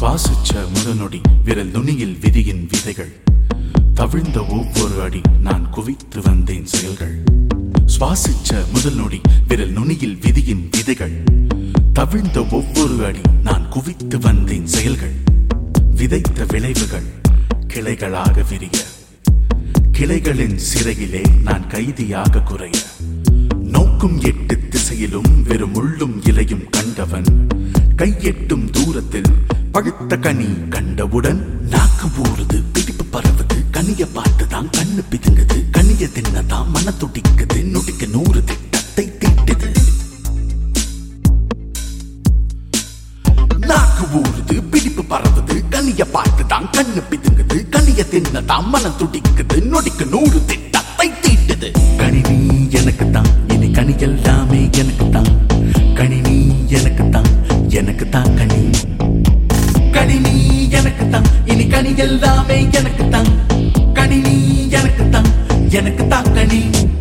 சுவாசிச்ச முதநொடி விரல் நுனியில் விதியின் விதைகள் தவிழ்ந்த ஒவ்வொரு அடி நான் குவித்து வந்தேன் செயல்கள் சுவாசிச்ச முதல் நொடி விரல் நுனியில் விதியின் விதைகள் தவிழ்ந்த ஒவ்வொரு அடி நான் குவித்து வந்தேன் செயல்கள் விதைத்த விளைவுகள் கிளைகளாக விரிய கிளைகளின் சிறையிலே நான் கைதியாக குறைய நோக்கும் எட்டு திசையிலும் வெறும் முள்ளும் இலையும் கண்டவன் கையெட்டும் தூரத்தில் பழுத்த கனி கண்டவுடன் நாக்கு ஊறுது பிடிப்பு பரவுது கனிய பார்த்துதான் கண்ணு பிதுங்குது கனிய தின்னதான் மன துடிக்குது நொடிக்க நூறு திட்டத்தை தீட்டுது நாக்கு ஊறுது பிடிப்பு பரவுது கனிய பார்த்துதான் கண்ணு பிதுங்குது கனிய தின்னதான் மனம் துடிக்குது நொடிக்க நூறு திட்டத்தை தீட்டுது கணினி எனக்கு தான் இனி கனி எல்லாமே எனக்கு தான் கணினி எனக்கு தான் எனக்கு தான் கனி கணினி எனக்கு தான் இனி கனி எல்லாமே எனக்கு தான் கணினி எனக்கு தான் எனக்கு தான் கனி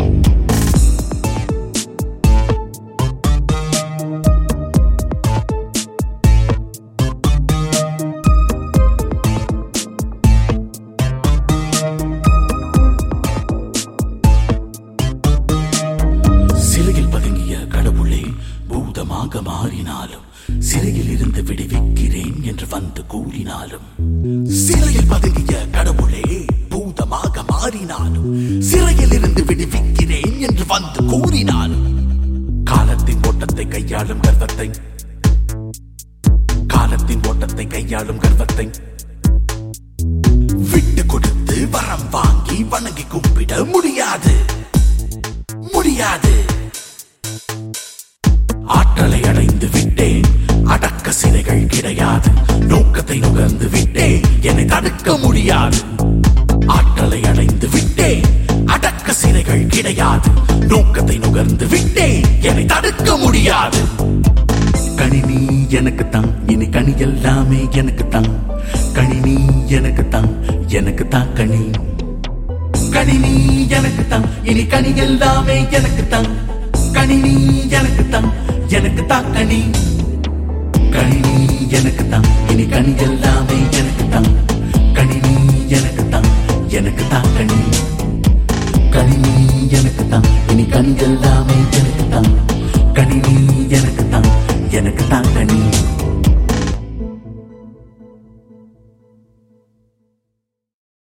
சிறையில் பதுங்கிய கடவுளே பூதமாக மாறினாலும் சிறையில் இருந்து விடுவிக்கிறேன் என்று வந்து கூறினாலும் சிறையில் பதுங்கிய கடவுளே பூதமாக மாறினாலும் சிறையில் இருந்து விடுவிக்கிறேன் என்று வந்து கூறினாலும் காலத்தின் ஓட்டத்தை கையாளும் கர்வத்தை காலத்தின் ஓட்டத்தை கையாளும் கர்வத்தை விட்டு கொடுத்து வரம் வாங்கி வணங்கி கும்பிட முடியாது முடியாது ஆற்றலை அடைந்து விட்டேன் அடக்க சிறைகள் கிடையாது நோக்கத்தை நுகர்ந்து விட்டேன் என்னை தடுக்க முடியாது ஆற்றலை அடைந்து விட்டேன் அடக்க சிறைகள் கிடையாது நோக்கத்தை நுகர்ந்து விட்டேன் என்னை தடுக்க முடியாது கணினி எனக்கு தான் இனி கனி எல்லாமே எனக்கு தான் கணினி எனக்கு தான் எனக்கு தான் கனி கணினி எனக்கு தான் இனி கனி எல்லாமே எனக்கு தான் கணினி எனக்கு தான் எனக்கு தான் கனி கணினி எனக்கு தான் இனி கனி எல்லாமே